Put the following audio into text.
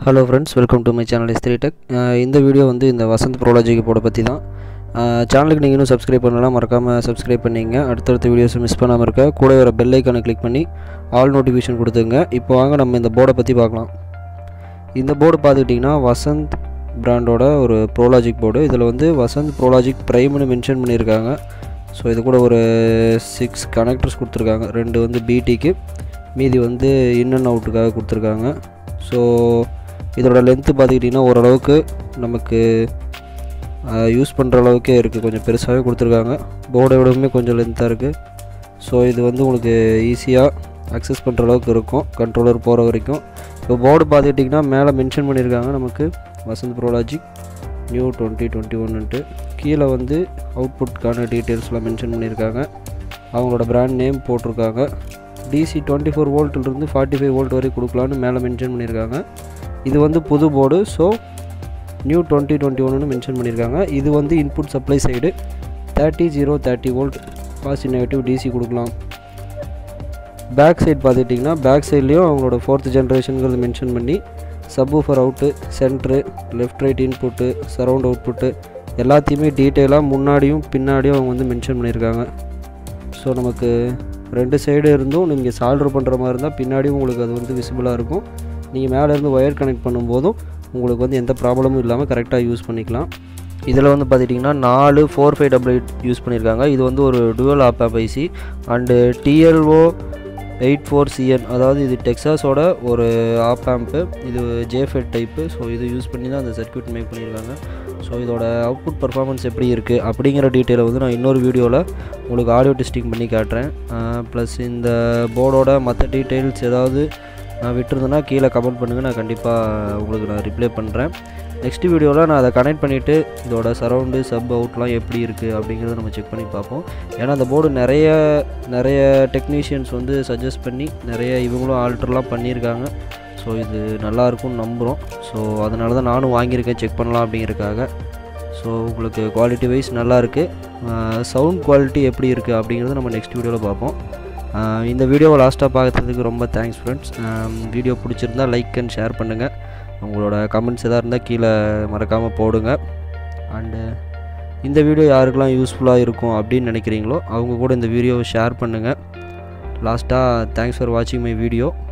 hello friends welcome to my channel S three tech இந்த video வந்து இந்த வசந்த் ப்ரோலாஜிக்கு போட பற்றி தான் சேனலுக்கு நீங்கள் இன்னும் சப்ஸ்கிரைப் பண்ணலாம் மறக்காமல் சப்ஸ்கிரைப் பண்ணிங்க அடுத்தடுத்த வீடியோஸை மிஸ் பண்ணாமல் இருக்க கூட வர பெல் ஐக்கானை கிளிக் பண்ணி ஆல் நோட்டிஃபிகேஷன் கொடுத்துங்க இப்போ வாங்க நம்ம இந்த போர்டை பற்றி பார்க்கலாம் இந்த போர்டு பார்த்துக்கிட்டிங்கன்னா வசந்த் பிராண்டோட ஒரு ப்ரோலாஜிக் போர்டு இதில் வந்து வசந்த் ப்ரோலாஜிக் ப்ரைம்னு மென்ஷன் பண்ணியிருக்காங்க ஸோ இது கூட ஒரு சிக்ஸ் கனெக்டர்ஸ் கொடுத்துருக்காங்க ரெண்டு வந்து பிடிக்கு மீதி வந்து இன் அண்ட் அவுட்டுக்காக கொடுத்துருக்காங்க ஸோ இதோட லென்த்து பார்த்துக்கிட்டிங்கன்னா ஓரளவுக்கு நமக்கு யூஸ் பண்ணுற அளவுக்கே இருக்குது கொஞ்சம் பெருசாகவே கொடுத்துருக்காங்க போர்டை விடவுமே கொஞ்சம் லென்த்தாக இருக்குது ஸோ இது வந்து உங்களுக்கு ஈஸியாக அக்சஸ் பண்ணுற அளவுக்கு இருக்கும் கண்ட்ரோலர் போகிற வரைக்கும் இப்போ போர்டு பார்த்துக்கிட்டிங்கன்னா மேலே மென்ஷன் பண்ணியிருக்காங்க நமக்கு Vasanth Prologic new twenty twenty ஒன்னுட்டு கீழே வந்து அவுட்புட்கான டீட்டெயில்ஸ்லாம் மென்ஷன் பண்ணியிருக்காங்க அவங்களோட பிராண்ட் நேம் போட்டிருக்காங்க டிசி டுவெண்ட்டி ஃபோர் வோல்ட்லேருந்து ஃபார்ட்டி ஃபைவ் வோல்ட் வரை கொடுக்கலான்னு மேலே மென்ஷன் பண்ணியிருக்காங்க இது வந்து புது board so new twenty twenty ஒன்னு மென்ஷன் பண்ணியிருக்காங்க இது வந்து input supply side thirty zero thirty volt positive negative DC கொடுக்கலாம் பேக் சைடு பார்த்துட்டிங்கன்னா பேக் சைட்லேயும் அவங்களோட ஃபோர்த் ஜென்ரேஷனுங்கிறது மென்ஷன் பண்ணி subwoofer out centre left right input surround output எல்லாத்தையுமே டீட்டெயிலாக முன்னாடியும் பின்னாடியும் அவங்க வந்து மென்ஷன் பண்ணியிருக்காங்க ஸோ நமக்கு ரெண்டு சைடு இருந்தும் நீங்கள் சால்ட்ரு பண்ணுற மாதிரி இருந்தால் பின்னாடியும் உங்களுக்கு அது வந்து விசிபிளாக இருக்கும் நீங்கள் மேலேருந்து ஒயர் கனெக்ட் பண்ணும்போதும் உங்களுக்கு வந்து எந்த ப்ராப்ளமும் இல்லாமல் கரெக்டாக யூஸ் பண்ணிக்கலாம் இதில் வந்து பார்த்துட்டிங்கன்னா நாலு four five double eight use பண்ணியிருக்காங்க இது வந்து ஒரு dual op op IC and TLO eight four CN அதாவது இது டெக்ஸாஸோட ஒரு ஆப் ஆம்ப்பு இது ஜேஃபெட் டைப்பு ஸோ இது யூஸ் பண்ணி தான் அந்த சர்க்யூட் மேக் பண்ணியிருக்காங்க ஸோ இதோட அவுட்புட் பர்ஃபார்மன்ஸ் எப்படி இருக்குது அப்படிங்கிற டீட்டெயிலை வந்து நான் இன்னொரு வீடியோவில் உங்களுக்கு ஆடியோ டெஸ்டிங் பண்ணி காட்டுறேன் ப்ளஸ் இந்த போர்டோட மற்ற டீட்டெயில்ஸ் ஏதாவது நான் விட்டுருந்தேன்னா கீழே கமெண்ட் பண்ணுங்கள் நான் கண்டிப்பாக உங்களுக்கு நான் ரிப்ளை பண்ணுறேன் நெக்ஸ்ட் வீடியோவில் நான் அதை கனெக்ட் பண்ணிவிட்டு இதோட சரவுண்டு சப் அவுட்லாம் எப்படி இருக்குது அப்படிங்கிறத நம்ம செக் பண்ணி பார்ப்போம் ஏன்னா அந்த போர்டு நிறைய நிறைய டெக்னீஷியன்ஸ் வந்து சஜஸ்ட் பண்ணி நிறைய இவங்களும் ஆல்ட்ருலாம் பண்ணியிருக்காங்க ஸோ இது நல்லாயிருக்கும்னு நம்புகிறோம் ஸோ அதனால தான் நானும் வாங்கியிருக்கேன் செக் பண்ணலாம் அப்படிங்கிறதுக்காக ஸோ உங்களுக்கு குவாலிட்டி வைஸ் நல்லாயிருக்கு சவுண்ட் குவாலிட்டி எப்படி இருக்குது அப்படிங்கிறத நம்ம நெக்ஸ்ட் வீடியோவில் பார்ப்போம் இந்த வீடியோவை லாஸ்ட்டாக பார்க்குறதுக்கு ரொம்ப தேங்க்ஸ் ஃப்ரெண்ட்ஸ் வீடியோ பிடிச்சிருந்தால் லைக் அண்ட் ஷேர் பண்ணுங்கள் உங்களோட கமெண்ட்ஸ் எதாக இருந்தால் கீழே மறக்காமல் போடுங்க அண்டு இந்த வீடியோ யாருக்கெல்லாம் யூஸ்ஃபுல்லாக இருக்கும் அப்படின்னு நினைக்கிறீங்களோ அவங்க கூட இந்த வீடியோவை ஷேர் பண்ணுங்கள் லாஸ்ட்டாக தேங்க்ஸ் ஃபார் வாட்சிங் மை வீடியோ